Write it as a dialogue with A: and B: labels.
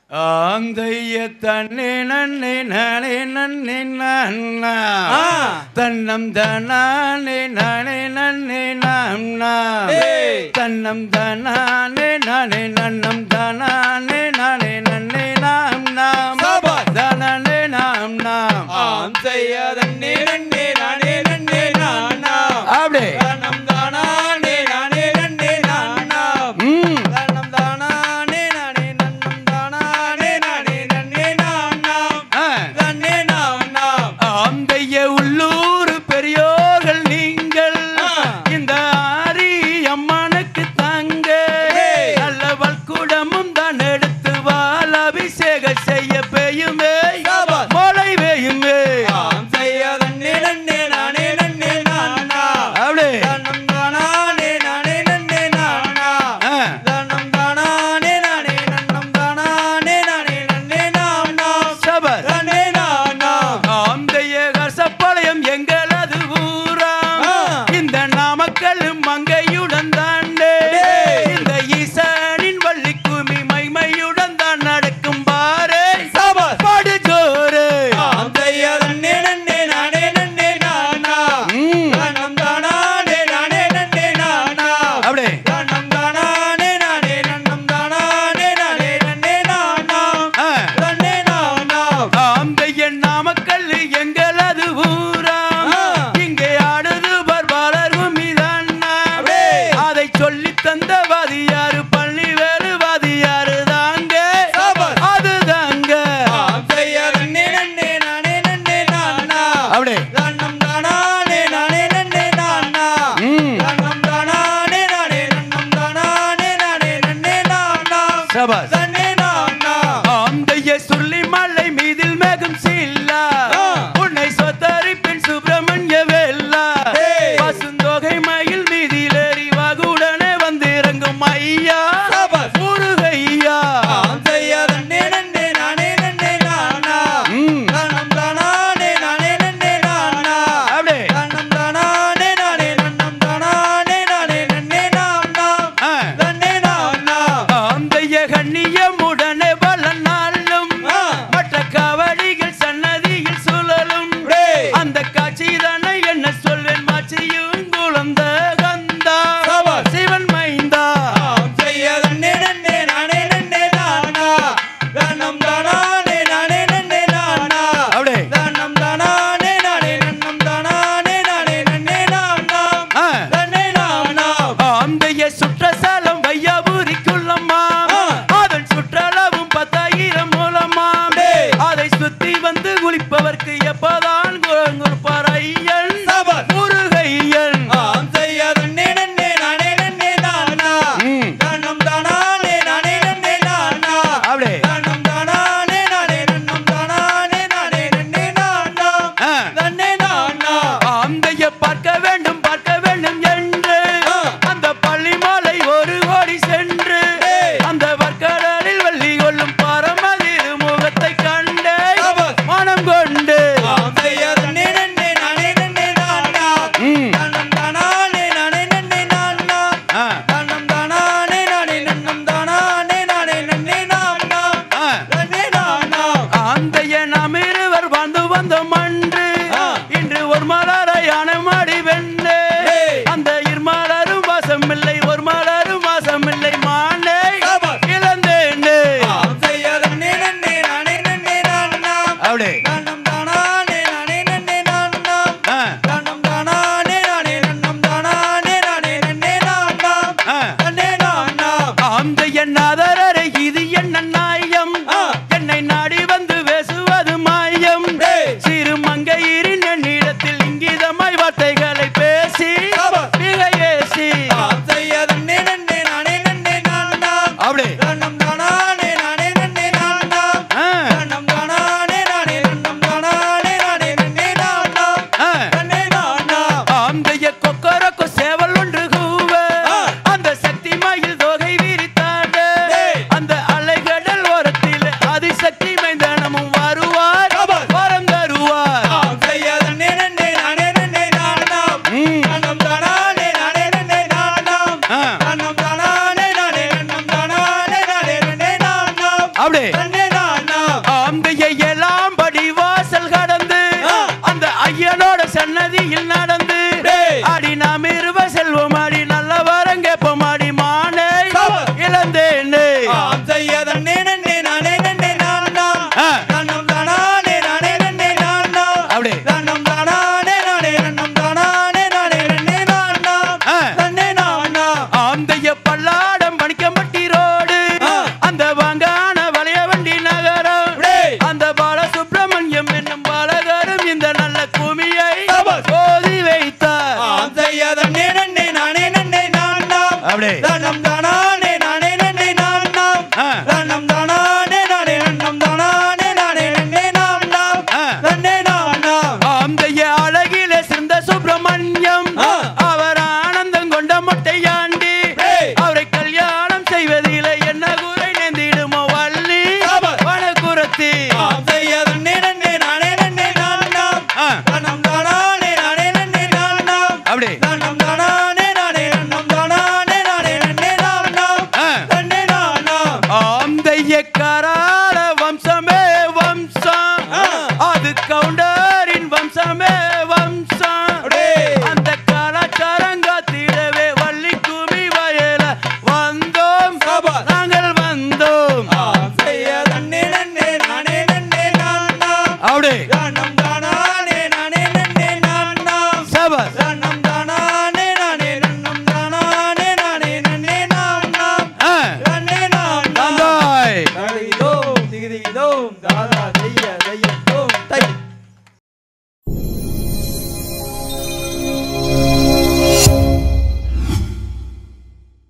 A: ஆந்தைய தன்னே நன்னே நானே நன்னே நான்னா
B: ஆ.
A: தன்னம் தானே நானே நன்னே நாம்னா
B: ஏய்.
A: தன்னம் தானே நானே நன்னம் தானே நானே நன்னே நாம் நாம்
B: சாபாஸ்.
A: தானே நாம் நாம்
B: ஆம் செய்யாதன்னே நன்னே நானே நன்னே நானா
A: அப்படி
B: தனம் தானானே நானே நன்னே நானா
A: ம்
B: தனம் தானானே நானே நன்னம் தானானே நானே நன்னே நானா
A: ஆ.
B: நன்னே நானா
A: ஆந்தைய உள்ளூர் பெரியோர்கள் நீங்கள்
B: ஆ.
A: இந்த ஆரி அம்மனுக்கு தாங்க
B: ஏய்.
A: நல்ல வல்குடமும் தான் எடுத்து வால் அபிஷேகம் செய்ய பெய்யுமே
B: சாபாஸ்.
A: மழை பெய்யுமே
B: ஆம் செய்யாதன்னே நன்னே நானே நன்னே நானா
A: அப்படி
B: தனம் தானானே நானே நன்னே நானா
A: ஆ.
B: தனம் தானானே நானே நன்னம் தானானே நானே நன்னே நானா
A: சபர்
B: நன்னே நானா
A: ஆந்தைய கசப்பாளையம் எங்களது ஊரா
B: ஆ.
A: இந்த நாமக்கல் மங்கையுடன் தாண்டே
B: டேய்.
A: இந்த ஈசானின் வள்ளி குமி மைமையுடன் தான் நடக்கும் பாரே
B: சாபாஸ்.
A: பாடு ஜோரே
B: ஆம் செய்யாதன்னே நன்னே நானே நன்னே நானா
A: ம்.
B: தனம் தானானே நானே நன்னே நானா
A: அப்படி
B: தனம் தானானே நானே நன்னம் தானானே நானே நன்னே நானா
A: ஆ.
B: நன்னே நானா
A: ஆந்தைய நாமக்கல் எங்களது ஊரா
B: ஆ.
A: இங்கே ஆடுது பர்பாலர் குமிதான்னா
B: அப்படியே.
A: அதை சொல்லி தந்த வாதியாரு பள்ளி வேறு வாதியாரு தாங்க
B: சாபாஸ்.
A: அது தாங்க
B: ஆம் செய்யாதன்னே நன்னே நானே நன்னே நானா
A: அப்படி
B: தனம் தானானே நானே நன்னே நானா
A: ம்.
B: தனம் தானானே நானே நன்னம் தானானே நானே நன்னே நானா
A: சபாஸ்
B: நன்னே நானா
A: ஆந்தைய சொல்லி மலை மீதில் மேகம் சீல்லா
B: ஆ.
A: உன்னை சொத்தரிப்பின் சுப்பிரமணிய வேல்லா
B: ஏய்.
A: பசுந்தொகை மயில் மீதில் ஏறி வாகுடனே வந்து இறங்கும் ஐயா
B: சாபாஸ்.
A: முருகையா
B: ஆம் செய்யாதன்னே நன்னே நானே நன்னே நானா
A: ம்.
B: தனம் தானானே நானே நன்னே நானா
A: அப்படி
B: தனம் தானானே நானே நன்னம் தானானே நானே நன்னே நானா
A: ஆ.
B: நன்னே நானா
A: ஆந்தைய கண்ணியமுடனே பல நாளும்
B: ஆ.
A: மற்ற காவடிகள் சன்னதியில் சுழலும்
B: டேய்.
A: அந்த காட்சி தானே என்ன சொல்வேன் மாச்சியும் குழந்த கந்தா
B: சாபாஸ்.
A: சிவன் மைந்தா
B: ஆம் செய்யாதன்னே நன்னே நானே நன்னே நானா தனம் தானானே நானே நன்னே நானா
A: அப்படி
B: தனம் தானானே நானே நன்னம் தானானே நானே நன்னே நானா
A: ஆ.
B: நன்னே நானா
A: ஆந்தைய சுற்றசாலம் வையாபுரிக்குள்ளம்மா
B: ஆ.
A: அதன் சுற்றளவும் பத்தாயிரம் மூலமா
B: டேய்.
A: அதை சுத்தி வந்து குளிப்பவர்க்கு எப்பதான் குழங்குப்பார் ஐயன்
B: சாபாஸ்.
A: முருகையன்
B: ஆம் செய்யாதன்னே நன்னே நானே நன்னே நானா
A: ம்.
B: தனம் தானானே நானே நன்னே நானா
A: அப்படி
B: தனம் தானானே நானே நன்னம் தானானே நானே நன்னே நானா
A: ஆ.
B: நன்னே நானா
A: ஆந்தைய பார்க்க வேண்டும் பார்க்க வேண்டும் என்று
B: ஆ.
A: அந்த பள்ளிமாலை ஒரு கோடி சென்று
B: ஏய்.
A: அந்த வர்க்கடலில் வள்ளி கொள்ளும் பரமதிரு முகத்தை கண்டு
B: சாபாஸ்.
A: மனம் கொண்டு
B: ஆம் செய்யாதன்னே நன்னே நானே நன்னே நானா
A: ம்.
B: தனம் தானானே நானே நன்னே நானா
A: ஆ.
B: தனம் தானானே நானே நன்னம் தானானே நானே நன்னே நானா
A: ஆ.
B: நன்னே நானா
A: ஆந்தைய நாம் இருவர் வாழ்ந்து வந்தோம் அன்று
B: ஆ.
A: இன்று ஒரு மலரையான மாடி வெண்ணே
B: ஏய்.
A: அந்த இருமலரும் வாசமில்லை ஒரு மலரும் வாசமில்லை மானே
B: சாபாஸ்.
A: இழந்தேனே
B: ஆம் செய்யாதன்னே நன்னே நானே நன்னே நானா
A: அப்படி
B: தனம் தானானே நானே நன்னே நானா
A: ஆ.
B: தனம் தானானே நானே நன்னம் தானானே நானே நன்னே நானா
A: ஆ.
B: நன்னே நானா
A: ஆந்தைய நாதரரை இது என்ன நாயம்
B: ஆ.
A: என்னை நாடி வந்து பேசுவது மாயம்
B: டேய்.
A: சிறு மங்கையரின் என்னிடத்தில் இங்கிதமாய் வார்த்தைகளை பேசி
B: சாபாஸ்.
A: மிகையேசி
B: ஆம் செய்யாதன்னே நன்னே நானே நன்னே நானா
A: அப்படி
B: தனம் தானானே நானே நன்னே நானா
A: ஆ.
B: தனம் தானானே நானே நன்னம் தானானே நானே நன்னே நானா
A: ஆ.
B: நன்னே நானா
A: ஆந்தைய கொக்கரக்கோ சேவல் ஒன்று கூவ
B: ஆ.
A: அந்த சக்தி மயில் தொகை விரித்தாட
B: டேய்.
A: அந்த அலைகடல் ஓரத்தில் அதிசக்தி மைந்தனமும் வருவார்
B: சாபாஸ்.
A: வரம் தருவார்
B: ஆம் செய்யாதன்னே நன்னே நானே நன்னே நானா
A: ம்.
B: தனம் தானானே நானே நன்னே நானா
A: ஆ.
B: தனம் தானானே நானே நன்னம் தானானே நானே நன்னே நானா
A: அப்படி
B: நன்னே
A: அம்பையை எல்லாம் படி வாசல் கடந்து
B: ஆ.
A: அந்த ஐயனோட சன்னதியில் நடந்து
B: டேய்.
A: அடி நாம் இருவ செல்வம் அடி நல்ல வரம் கேட்போம் அடி மானே
B: சபா.
A: இழந்தேனே
B: ஆம் செய்ய தன்னே நன்னே நானே நன்னே நானா
A: ஆ.
B: தன்னம் தானானே நானே நன்னே நானா
A: அப்படி.
B: தன்னம் தானானே நானே நன்னம் தானானே நானே நன்னே நானா
A: ஆ.
B: நன்னே நானா
A: ஆந்தைய பல்லாடம் பணிக்கம்பட்டி ரோடு
B: ஆ.
A: அந்த வாங்கான வளைய வண்டி நகரம்
B: டேய்.
A: அந்த பாலசுப்ரமணியம் என்னும் பாலகரும் இந்த நல்ல குமியை
B: சபாஷ்.
A: சோதி வைத்தார்
B: ஆம் செய்ய தன்னே நன்னே நானே நன்னே நானா
A: அப்படி.
B: தன்னம் தானானே நானே நன்னே நானா
A: ஆ.
B: தன்னம் தானானே நானே நன்னம் தானானே நானே நன்னே நானா
A: ஆ.
B: நன்னே நானா
A: ஆந்தைய அழகிலே சிறந்த சுப்பிரமணியம்
B: ஆ.
A: அவர் ஆனந்தம் கொண்ட மொட்டையாண்டி
B: டேய்.
A: அவரை கல்யாணம் செய்வதிலே என்ன குறை நேர்ந்திடுமோ வள்ளி
B: சபாஷ்.
A: வனகுரத்தி
B: ஆம் செய்ய தன்னே நன்னே நானே நன்னே நானா
A: ஆ.
B: தன்னம் தானானே நானே நன்னே நானா
A: அப்படி
B: நன்னம் தானானே நானே நன்னம் தானானே நானே நன்னே நானா
A: ஆ.
B: நன்னே நானா
A: ஆந்தைய கராள வம்சமே வம்சம்
B: ஆ.
A: அது கவுண்டரின் வம்சமே வம்சம்
B: அப்படியே.
A: அந்த கலாச்சாரம் காத்திடவே வள்ளி குமி வயல வந்தோம்
B: சபாஷ்.
A: நாங்க